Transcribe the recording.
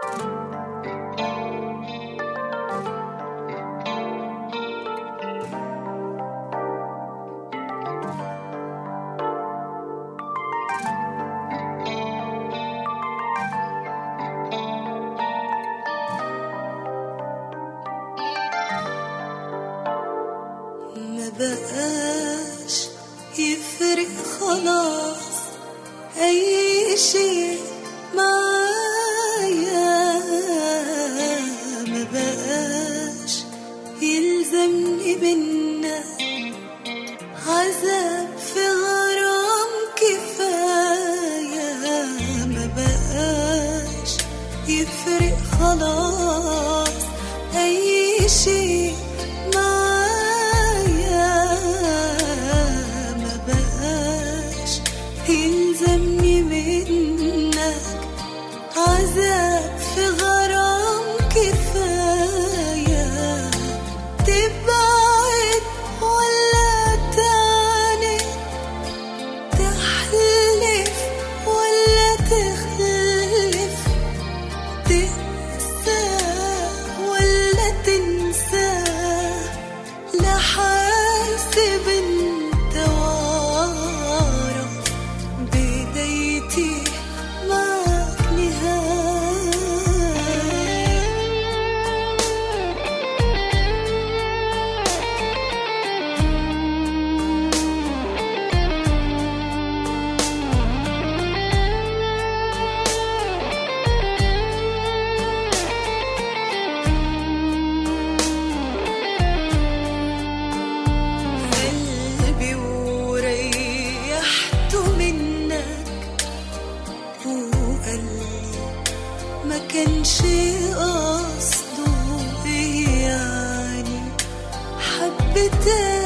ما بقاش يفرق خلاص أي شيء معايا ما بقاش يلزمني منك عذاب في غرام كفاية ما بقاش يفرق خلاص أي شيء معايا ما بقاش يلزمني منك عذاب في غرام كفاية تبعد ولا تعني تحلف ولا تخلف تقسى ولا تنسى لا حاسب انت واعرف بدايتي معك نهاية قلبي وريحته منك وقلبي ما كانش قصده إيه يعني حبتك